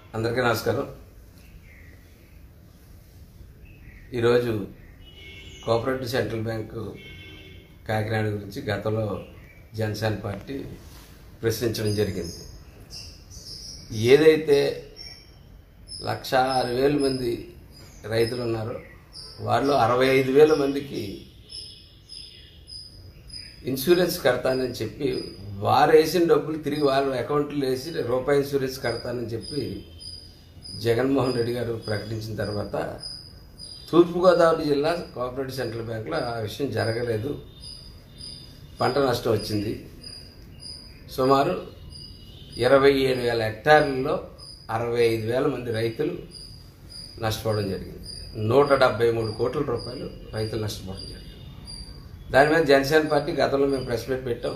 అందరికీ నమస్కారం ఈరోజు కోఆపరేటివ్ సెంట్రల్ బ్యాంకు కాకినాడ గురించి గతంలో జనసేన పార్టీ ప్రశ్నించడం జరిగింది ఏదైతే లక్ష ఆరు వేల మంది రైతులు ఉన్నారో వాళ్ళు అరవై ఐదు వేల మందికి ఇన్సూరెన్స్ కడతానని చెప్పి వారు వేసిన డబ్బులు తిరిగి వాళ్ళ అకౌంట్లో వేసి రూపాయి ఇన్సూరెన్స్ కడతానని చెప్పి జగన్మోహన్ రెడ్డి గారు ప్రకటించిన తర్వాత తూర్పుగోదావరి జిల్లా కోఆపరేటివ్ సెంట్రల్ బ్యాంకులో ఆ విషయం జరగలేదు పంట నష్టం వచ్చింది సుమారు ఇరవై ఏడు వేల హెక్టార్లలో అరవై ఐదు వేల మంది రైతులు నష్టపోవడం జరిగింది నూట డెబ్బై మూడు కోట్ల రూపాయలు రైతులు నష్టపోవడం జరిగింది దాని మీద జనసేన పార్టీ గతంలో మేము ప్రెస్ మీట్ పెట్టాం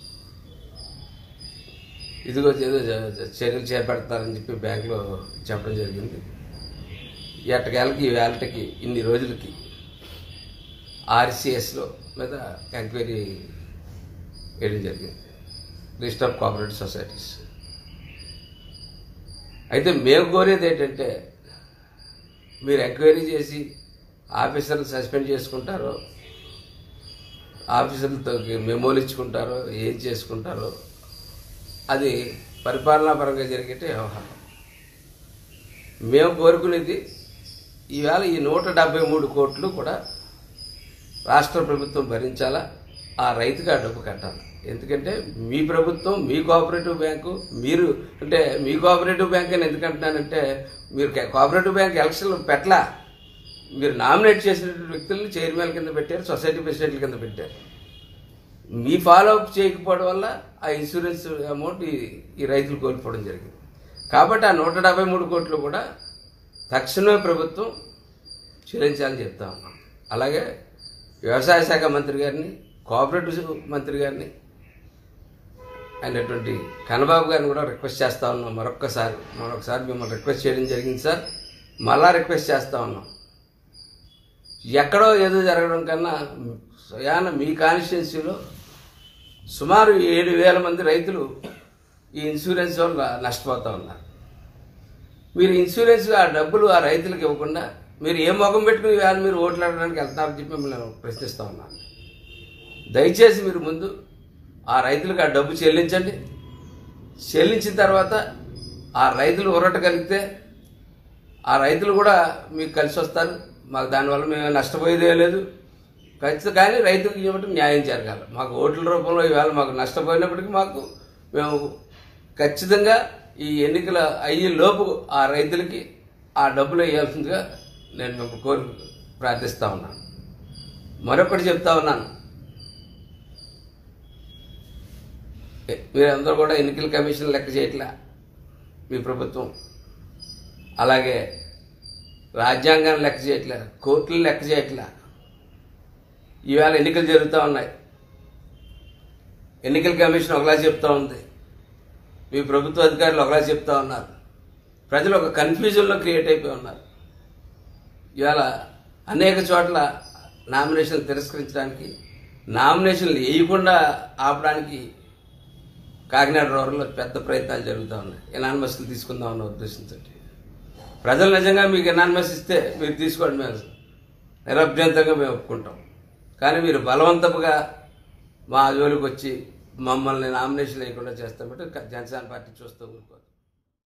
ఇదిగో ఏదో జ- జ- చర్యలు చేపడతారని చెప్పి బ్యాంకులో చెప్పడం జరిగింది ఎట్టకేళ్ళకి ఈ వేళకి ఇన్ని రోజులకి ఆర్సీఎస్లో మీద ఎంక్వైరీ వేయడం జరిగింది లిస్ట్ ఆఫ్ కోఆపరేటివ్ సొసైటీస్ అయితే మేము కోరేది ఏంటంటే మీరు ఎంక్వైరీ చేసి ఆఫీసర్లు సస్పెండ్ చేసుకుంటారో ఆఫీసర్లతో మెమోలు ఇచ్చుకుంటారో ఏం చేసుకుంటారో అది పరిపాలనా పరంగా జరిగేటే వ్యవహారం మేము కోరుకునేది ఈవేళ ఈ నూట డెబ్బై మూడు కోట్లు కూడా రాష్ట్ర ప్రభుత్వం భరించాలా ఆ రైతుకి ఆ డబ్బు కట్టాలి ఎందుకంటే మీ ప్రభుత్వం మీ కోఆపరేటివ్ బ్యాంకు మీరు అంటే మీ కోఆపరేటివ్ బ్యాంక్ అని ఎందుకు అంటున్నానంటే మీరు కోఆపరేటివ్ బ్యాంక్ ఎలక్షన్లు పెట్టలా మీరు నామినేట్ చేసినటువంటి వ్యక్తులను చైర్మన్ కింద పెట్టారు సొసైటీ ప్రెసిడెంట్ల కింద పెట్టారు మీ ఫాలో అప్ చేయకపోవడం వల్ల ఆ ఇన్సూరెన్స్ అమౌంట్ ఈ ఈ రైతులు కోల్పోవడం జరిగింది కాబట్టి ఆ నూట డెబ్బై మూడు కోట్లు కూడా తక్షణమే ప్రభుత్వం చెల్లించాలని చెప్తా ఉన్నాం అలాగే వ్యవసాయ శాఖ మంత్రి గారిని కోఆపరేటివ్ మంత్రి గారిని అయినటువంటి కన్నబాబు గారిని కూడా రిక్వెస్ట్ చేస్తా ఉన్నాం మరొక్కసారి మరొకసారి మిమ్మల్ని రిక్వెస్ట్ చేయడం జరిగింది సార్ మళ్ళా రిక్వెస్ట్ చేస్తా ఉన్నాం ఎక్కడో ఏదో జరగడం కన్నా స్వయాన మీ కాన్స్టిట్యున్సీలో సుమారు ఏడు వేల మంది రైతులు ఈ ఇన్సూరెన్స్ వల్ల నష్టపోతూ ఉన్నారు మీరు ఇన్సూరెన్స్ ఆ డబ్బులు ఆ రైతులకు ఇవ్వకుండా మీరు ఏ ముఖం పెట్టుకుని ఇవాళ మీరు ఓట్లు అడగడానికి వెళ్తారని చెప్పి మిమ్మల్ని ప్రశ్నిస్తూ ఉన్నాను దయచేసి మీరు ముందు ఆ రైతులకు ఆ డబ్బు చెల్లించండి చెల్లించిన తర్వాత ఆ రైతులు ఉరటగలిగితే ఆ రైతులు కూడా మీకు కలిసి వస్తారు మాకు దానివల్ల మేము నష్టపోయేదే లేదు ఖచ్చితంగా కానీ రైతులకు ఇవ్వటం న్యాయం జరగాలి మాకు ఓట్ల రూపంలో ఇవాళ మాకు నష్టపోయినప్పటికీ మాకు మేము ఖచ్చితంగా ఈ ఎన్నికల అయ్యే లోపు ఆ రైతులకి ఆ డబ్బులు వేయాల్సిందిగా నేను మిమ్మల్ని కోరి ప్రార్థిస్తా ఉన్నాను మరొకటి చెప్తా ఉన్నాను మీరందరూ కూడా ఎన్నికల కమిషన్ లెక్క చేయట్లే మీ ప్రభుత్వం అలాగే రాజ్యాంగాన్ని లెక్క చేయట్లే కోర్టులు లెక్క చేయట్లే ఈవేళ ఎన్నికలు జరుగుతూ ఉన్నాయి ఎన్నికల కమిషన్ ఒకలా చెప్తా ఉంది మీ ప్రభుత్వ అధికారులు ఒకలా చెప్తా ఉన్నారు ప్రజలు ఒక కన్ఫ్యూజన్లో క్రియేట్ అయిపోయి ఉన్నారు ఇవాళ అనేక చోట్ల నామినేషన్లు తిరస్కరించడానికి నామినేషన్లు వేయకుండా ఆపడానికి కాకినాడ రూరల్లో పెద్ద ప్రయత్నాలు జరుగుతూ ఉన్నాయి ఎనానిమస్లు తీసుకుందామన్న ఉద్దేశంతో ప్రజలు నిజంగా మీకు ఎనానిమస్ ఇస్తే మీరు తీసుకోండి మేము నిరభ్యంతరంగా మేము ఒప్పుకుంటాం కానీ మీరు బలవంతపుగా మా జోలికి వచ్చి మమ్మల్ని నామినేషన్ లేకుండా చేస్తామంటే జనసేన పార్టీ చూస్తూ ఊరుకోదు